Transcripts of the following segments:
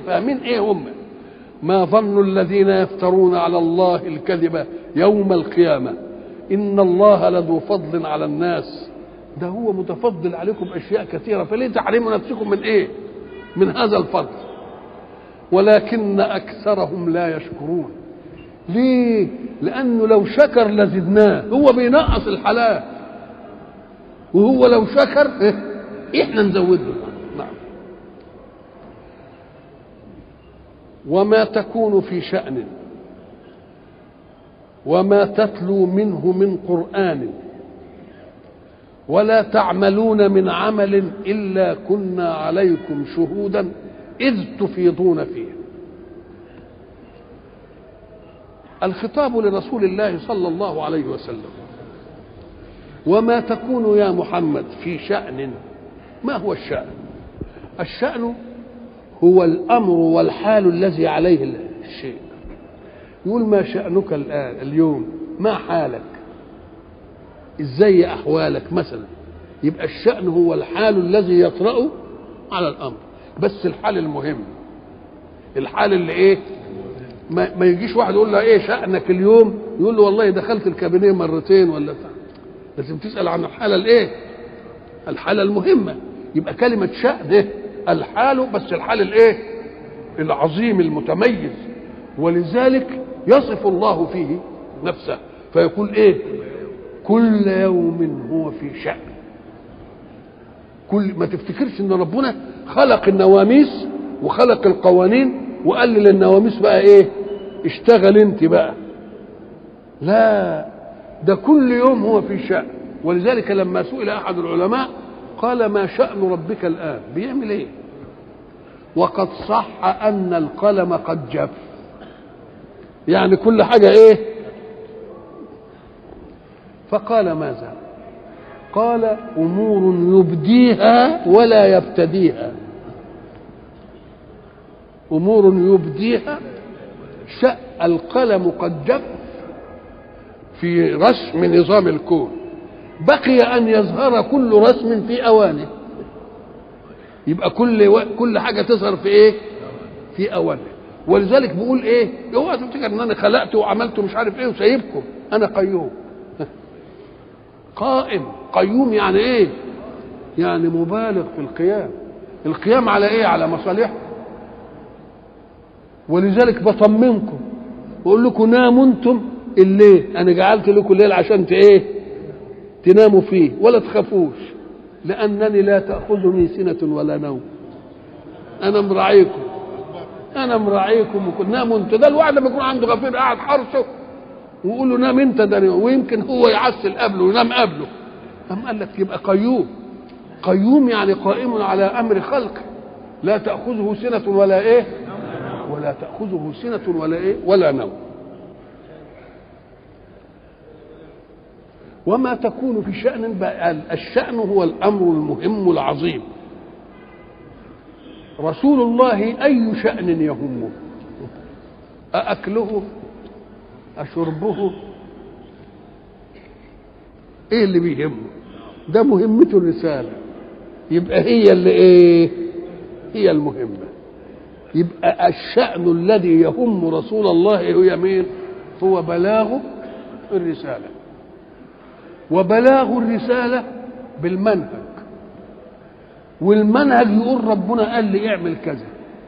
فاهمين ايه هم ما ظن الذين يفترون على الله الكذب يوم القيامة إن الله لذو فضل على الناس ده هو متفضل عليكم أشياء كثيرة فليه تحرموا نفسكم من إيه من هذا الفضل ولكن أكثرهم لا يشكرون ليه لأنه لو شكر لزدناه هو بينقص الحلال وهو لو شكر إيه؟ احنا نزود له نعم وما تكون في شأن وما تتلو منه من قرآن ولا تعملون من عمل إلا كنا عليكم شهودا إذ تفيضون فيه الخطاب لرسول الله صلى الله عليه وسلم وما تكون يا محمد في شأن ما هو الشأن الشأن هو الأمر والحال الذي عليه الشيء يقول ما شأنك الآن اليوم ما حالك ازاي أحوالك مثلا يبقى الشأن هو الحال الذي يطرأ على الأمر بس الحال المهم الحال اللي ايه ما, ما يجيش واحد يقول له ايه شأنك اليوم يقول له والله دخلت الكابينيه مرتين ولا بتاع لازم تسأل عن الحالة الايه الحالة المهمة يبقى كلمة شأن ده الحال بس الحال الايه العظيم المتميز ولذلك يصف الله فيه نفسه فيقول ايه كل يوم هو في شأن كل ما تفتكرش ان ربنا خلق النواميس وخلق القوانين وقال للنواميس بقى ايه اشتغل انت بقى لا ده كل يوم هو في شأن ولذلك لما سئل احد العلماء قال ما شأن ربك الآن بيعمل ايه وقد صح أن القلم قد جف يعني كل حاجة ايه فقال ماذا قال أمور يبديها ولا يبتديها أمور يبديها شأ القلم قد جف في رسم نظام الكون بقي ان يظهر كل رسم في اوانه يبقى كل و... كل حاجه تظهر في ايه في اوانه ولذلك بيقول ايه اوعى تفتكر ان انا خلقت وعملت مش عارف ايه وسايبكم انا قيوم قائم قيوم يعني ايه يعني مبالغ في القيام القيام على ايه على مصالحكم ولذلك بطمنكم واقول لكم ناموا انتم الليل انا جعلت لكم الليل عشان ايه تناموا فيه ولا تخافوش لانني لا تاخذني سنه ولا نوم انا مراعيكم انا مراعيكم وكل ناموا انت ده الواحد لما يكون عنده غفير قاعد حرسه ويقول له نام انت ده ويمكن هو يعسل قبله وينام قبله أم قال لك يبقى قيوم قيوم يعني قائم على امر خلقه لا تاخذه سنه ولا ايه ولا تاخذه سنه ولا ايه ولا نوم وما تكون في شأن الشأن هو الأمر المهم العظيم رسول الله أي شأن يهمه أأكله أشربه إيه اللي بيهمه ده مهمته الرسالة يبقى هي اللي إيه هي المهمة يبقى الشأن الذي يهم رسول الله هي مين هو بلاغ الرساله وبلاغ الرسالة بالمنهج والمنهج يقول ربنا قال لي اعمل كذا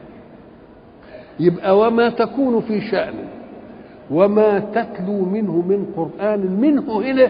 يبقى وما تكون في شأن وما تتلو منه من قرآن منه هنا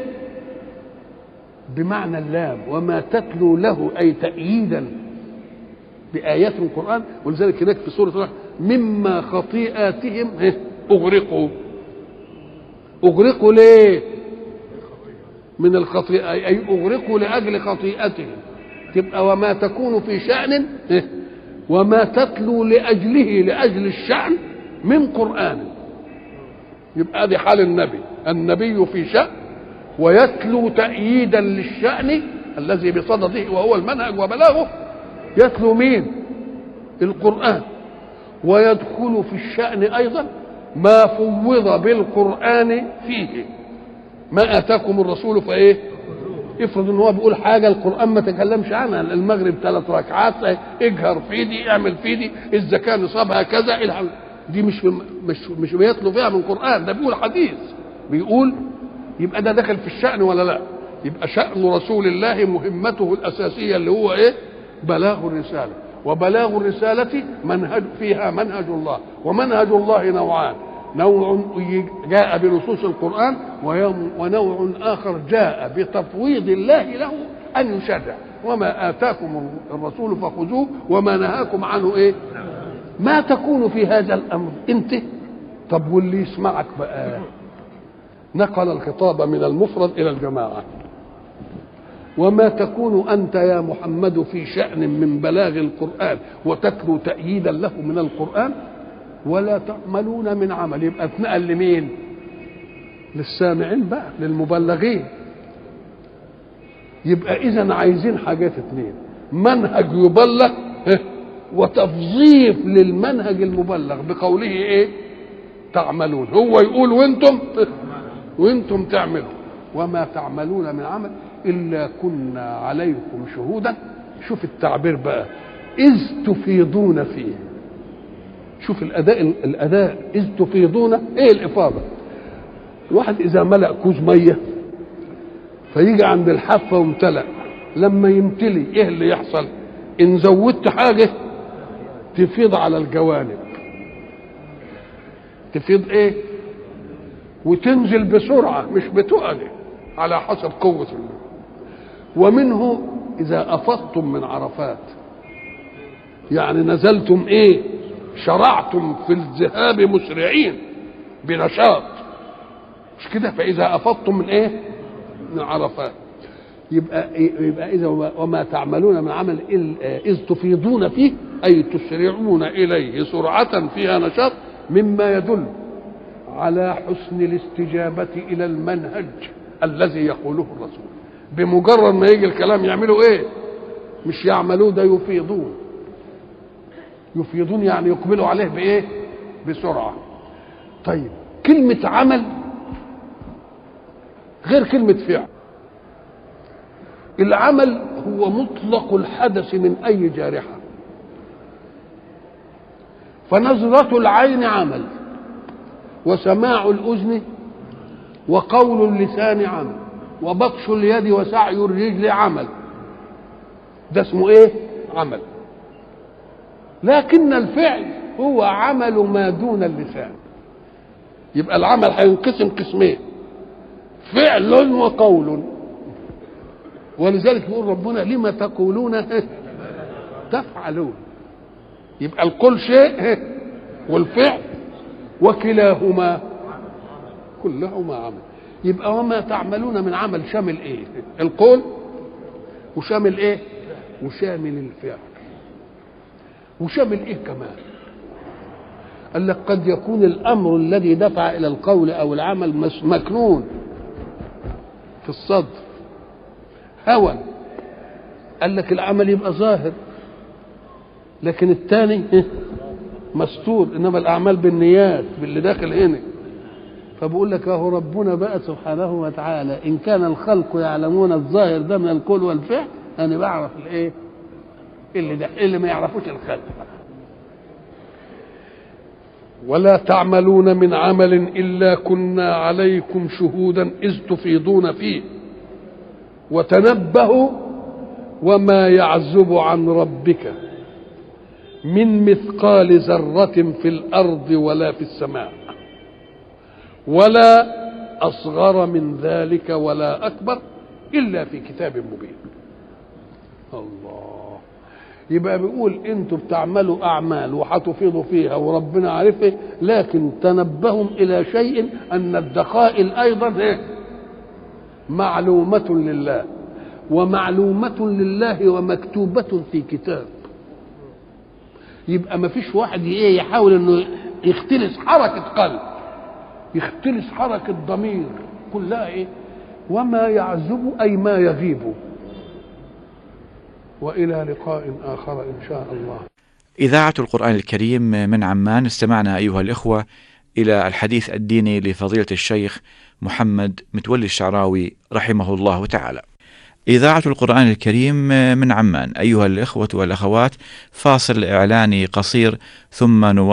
بمعنى اللام وما تتلو له أي تأييدا بآيات القرآن ولذلك هناك في سورة الرحمن مما خطيئاتهم أغرقوا أغرقوا ليه؟ من الخطيئة أي أغرقوا لأجل خطيئتهم تبقى وما تكون في شأن وما تتلو لأجله لأجل الشأن من قرآن يبقى دي حال النبي النبي في شأن ويتلو تأييدا للشأن الذي بصدده وهو المنهج وبلاغه يتلو مين القرآن ويدخل في الشأن أيضا ما فوض بالقرآن فيه ما اتاكم الرسول فايه افرض ان هو بيقول حاجه القران ما تكلمش عنها المغرب ثلاث ركعات اجهر في دي اعمل في دي الزكاه نصابها كذا الى دي مش مش مش بيطلب فيها من القران ده بيقول حديث بيقول يبقى ده داخل في الشأن ولا لا يبقى شأن رسول الله مهمته الأساسية اللي هو إيه بلاغ الرسالة وبلاغ الرسالة منهج فيها منهج الله ومنهج الله نوعان نوع جاء بنصوص القرآن ونوع آخر جاء بتفويض الله له أن يشرع وما آتاكم الرسول فخذوه وما نهاكم عنه إيه ما تكون في هذا الأمر أنت طب واللي يسمعك بقى نقل الخطاب من المفرد إلى الجماعة وما تكون أنت يا محمد في شأن من بلاغ القرآن وتتلو تأييدا له من القرآن ولا تعملون من عمل يبقى اتنقل لمين للسامعين بقى للمبلغين يبقى اذا عايزين حاجات اتنين منهج يبلغ وتفظيف للمنهج المبلغ بقوله ايه تعملون هو يقول وانتم وانتم تعملوا وما تعملون من عمل الا كنا عليكم شهودا شوف التعبير بقى اذ تفيضون فيه شوف الاداء الاداء اذ تفيضون ايه الافاضه الواحد اذا ملا كوز ميه فيجي عند الحافه وامتلأ لما يمتلي ايه اللي يحصل ان زودت حاجه تفيض على الجوانب تفيض ايه وتنزل بسرعه مش بتقل على حسب قوه الله ومنه اذا افضتم من عرفات يعني نزلتم ايه شرعتم في الذهاب مسرعين بنشاط مش كده فاذا افضتم من ايه من عرفات يبقى يبقى اذا وما تعملون من عمل اذ تفيضون فيه اي تسرعون اليه سرعه فيها نشاط مما يدل على حسن الاستجابه الى المنهج الذي يقوله الرسول بمجرد ما يجي الكلام يعملوا ايه مش يعملوه ده يفيضون يفيضون يعني يقبلوا عليه بايه بسرعه طيب كلمه عمل غير كلمه فعل العمل هو مطلق الحدث من اي جارحه فنظرة العين عمل وسماع الأذن وقول اللسان عمل وبطش اليد وسعي الرجل عمل ده اسمه ايه عمل لكن الفعل هو عمل ما دون اللسان يبقى العمل هينقسم قسمين فعل وقول ولذلك يقول ربنا لما تقولون تفعلون يبقى القول شيء والفعل وكلاهما كلهما عمل يبقى وما تعملون من عمل شامل ايه القول وشامل ايه وشامل الفعل وشامل ايه كمان قال لك قد يكون الامر الذي دفع الى القول او العمل مكنون في الصدر هوى قال لك العمل يبقى ظاهر لكن الثاني مستور انما الاعمال بالنيات باللي داخل هنا فبقول لك اهو ربنا بقى سبحانه وتعالى ان كان الخلق يعلمون الظاهر ده من القول والفعل انا بعرف الايه اللي ده اللي ما يعرفوش الخلق ولا تعملون من عمل الا كنا عليكم شهودا اذ تفيضون فيه وتنبهوا وما يعزب عن ربك من مثقال ذرة في الأرض ولا في السماء ولا أصغر من ذلك ولا أكبر إلا في كتاب مبين الله يبقى بيقول انتوا بتعملوا اعمال وهتفيضوا فيها وربنا عارفه لكن تنبهوا الى شيء ان الدقائل ايضا ايه معلومه لله ومعلومه لله ومكتوبه في كتاب يبقى ما فيش واحد ايه يحاول انه يختلس حركه قلب يختلس حركه ضمير كلها ايه وما يعزب اي ما يغيب والى لقاء اخر ان شاء الله إذاعة القرآن الكريم من عمان استمعنا أيها الإخوة إلى الحديث الديني لفضيلة الشيخ محمد متولي الشعراوي رحمه الله تعالى. إذاعة القرآن الكريم من عمان أيها الإخوة والأخوات فاصل إعلاني قصير ثم نواصل